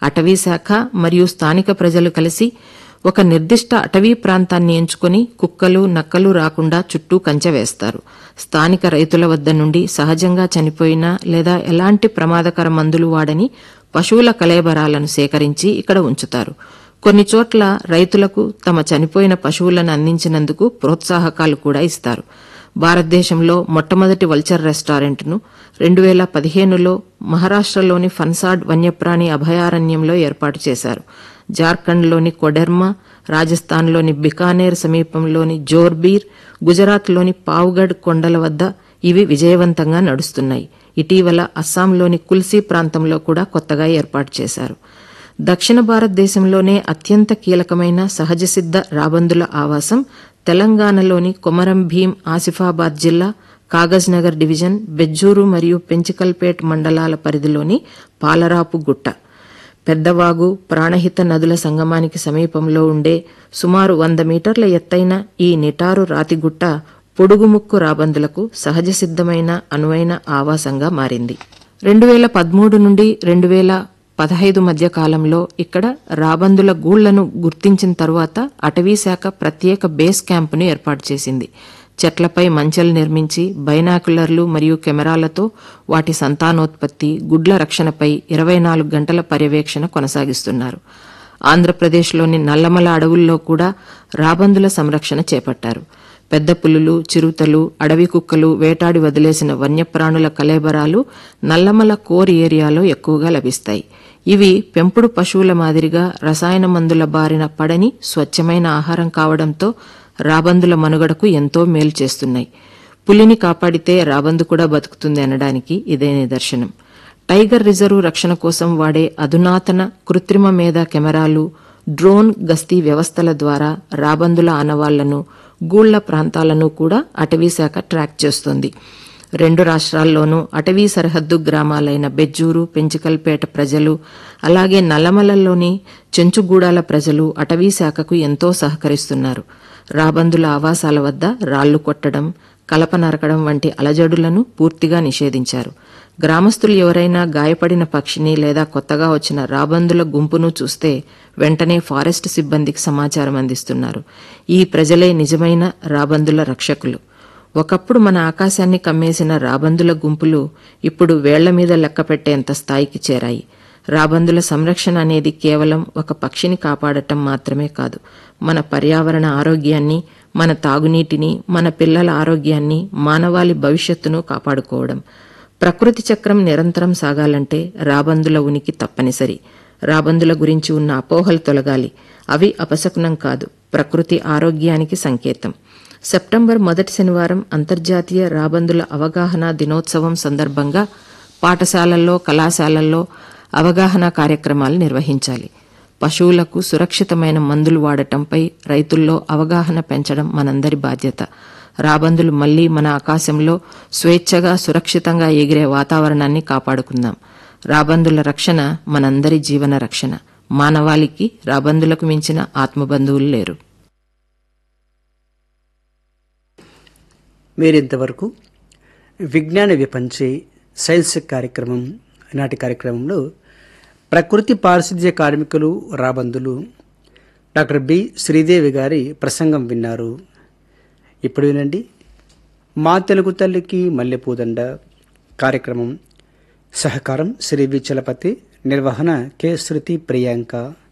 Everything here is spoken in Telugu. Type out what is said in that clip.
అటవీ శాఖ మరియు స్థానిక ప్రజలు కలిసి ఒక నిర్దిష్ట అటవీ ప్రాంతాన్ని ఎంచుకుని కుక్కలు నక్కలు రాకుండా చుట్టూ కంచె వేస్తారు స్థానిక రైతుల వద్ద నుండి సహజంగా చనిపోయిన లేదా ఎలాంటి ప్రమాదకర మందులు వాడని పశువుల కలేబరాలను సేకరించి ఇక్కడ ఉంచుతారు కొన్ని చోట్ల రైతులకు తమ చనిపోయిన పశువులను అందించినందుకు ప్రోత్సాహకాలు కూడా ఇస్తారు భారతదేశంలో మొట్టమొదటి వల్చర్ రెస్టారెంట్ను రెండు వేల పదిహేనులో మహారాష్ట్రలోని ఫన్సాడ్ వన్యప్రాణి అభయారణ్యంలో ఏర్పాటు చేశారు జార్ఖండ్లోని కొడెర్మా రాజస్థాన్లోని బికానేర్ సమీపంలోని జోర్బీర్ గుజరాత్లోని పావుగఢ్ కొండల వద్ద ఇవి విజయవంతంగా నడుస్తున్నాయి ఇటీవల అస్సాంలోని కుల్సీ ప్రాంతంలో కూడా కొత్తగా ఏర్పాటు చేశారు దక్షిణ భారతదేశంలోనే అత్యంత కీలకమైన సహజసిద్ధ రాబందుల ఆవాసం తెలంగాణలోని కొమరం భీం ఆసిఫాబాద్ జిల్లా కాగజ్ నగర్ డివిజన్ బెజ్జూరు మరియు పెంచికల్పేట్ మండలాల పరిధిలోని పాలరాపు గుట్ట పెద్దవాగు ప్రాణహిత నదుల సంగమానికి సమీపంలో ఉండే సుమారు వంద మీటర్ల ఎత్తైన ఈ నిటారు రాతిగుట్ట పొడుగుముక్కు రాబందులకు సహజ సిద్ధమైన అనువైన ఆవాసంగా మారింది రెండు వేల పదమూడు నుండి రెండు వేల పదహైదు మధ్య కాలంలో ఇక్కడ రాబందుల గూళ్లను గుర్తించిన తరువాత అటవీ శాఖ ప్రత్యేక బేస్ క్యాంపును ఏర్పాటు చేసింది చెట్లపై మంచెలు నిర్మించి బైనాకులర్లు మరియు కెమెరాలతో వాటి సంతానోత్పత్తి గుడ్ల రక్షణపై ఇరవై నాలుగు గంటల పర్యవేక్షణ కొనసాగిస్తున్నారు ఆంధ్రప్రదేశ్లోని నల్లమల అడవుల్లో కూడా రాబందుల సంరక్షణ చేపట్టారు పెద్ద పులులు చిరుతలు అడవి కుక్కలు వేటాడి వదిలేసిన వన్యప్రాణుల కలేబరాలు నల్లమల కోర్ ఏరియాలో ఎక్కువగా లభిస్తాయి ఇవి పెంపుడు పశువుల మాదిరిగా రసాయన మందుల బారిన పడని స్వచ్ఛమైన ఆహారం కావడంతో రాబందుల మనుగడకు ఎంతో మేలు చేస్తున్నాయి పులిని కాపాడితే రాబందు కూడా బతుకుతుంది అనడానికి ఇదే నిదర్శనం టైగర్ రిజర్వ్ రక్షణ కోసం వాడే అధునాతన కృత్రిమ మేధ కెమెరాలు డ్రోన్ గస్తీ వ్యవస్థల ద్వారా రాబందుల ఆనవాళ్లను గూళ్ల ప్రాంతాలను కూడా అటవీశాఖ ట్రాక్ చేస్తోంది రెండు రాష్ట్రాల్లోనూ అటవీ సరిహద్దు గ్రామాలైన బెజ్జూరు పెంచికల్పేట ప్రజలు అలాగే నల్లమలలోని చెంచుగూడాల ప్రజలు అటవీ శాఖకు ఎంతో సహకరిస్తున్నారు రాబందుల ఆవాసాల వద్ద రాళ్లు కొట్టడం కలప నరకడం వంటి అలజడులను పూర్తిగా నిషేధించారు గ్రామస్తులు ఎవరైనా గాయపడిన పక్షిని లేదా కొత్తగా వచ్చిన రాబందుల గుంపును చూస్తే వెంటనే ఫారెస్ట్ సిబ్బందికి సమాచారం అందిస్తున్నారు ఈ ప్రజలే నిజమైన రాబందుల రక్షకులు ఒకప్పుడు మన ఆకాశాన్ని కమ్మేసిన రాబందుల గుంపులు ఇప్పుడు వేళ్ల మీద లెక్క పెట్టేంత స్థాయికి చేరాయి రాబందుల సంరక్షణ అనేది కేవలం ఒక పక్షిని కాపాడటం మాత్రమే కాదు మన పర్యావరణ ఆరోగ్యాన్ని మన తాగునీటిని మన పిల్లల ఆరోగ్యాన్ని మానవాళి భవిష్యత్తును కాపాడుకోవడం ప్రకృతి చక్రం నిరంతరం సాగాలంటే రాబందుల ఉనికి తప్పనిసరి రాబందుల గురించి ఉన్న అపోహలు తొలగాలి అవి అపశకునం కాదు ప్రకృతి ఆరోగ్యానికి సంకేతం సెప్టెంబర్ మొదటి శనివారం అంతర్జాతీయ రాబందుల అవగాహన దినోత్సవం సందర్భంగా పాఠశాలల్లో కళాశాలల్లో అవగాహన కార్యక్రమాలు నిర్వహించాలి పశువులకు సురక్షితమైన మందులు వాడటంపై రైతుల్లో అవగాహన పెంచడం మనందరి బాధ్యత రాబందులు మళ్లీ మన ఆకాశంలో స్వేచ్ఛగా సురక్షితంగా ఎగిరే వాతావరణాన్ని కాపాడుకుందాం రాబందుల రక్షణ మనందరి జీవన రక్షణ మానవాళికి రాబందులకు మించిన ఆత్మబంధువులు లేరు మీరింతవరకు విజ్ఞాన విపంచి సైన్స్ కార్యక్రమం నాటి కార్యక్రమంలో ప్రకృతి పారిశుద్ధ్య కార్మికులు రాబందులు డాక్టర్ బి శ్రీదేవి గారి ప్రసంగం విన్నారు ఇప్పుడు వినండి మా తెలుగు తల్లికి మల్లెపూదండ కార్యక్రమం సహకారం శ్రీ వి చలపతి నిర్వహణ కె శృతి ప్రియాంక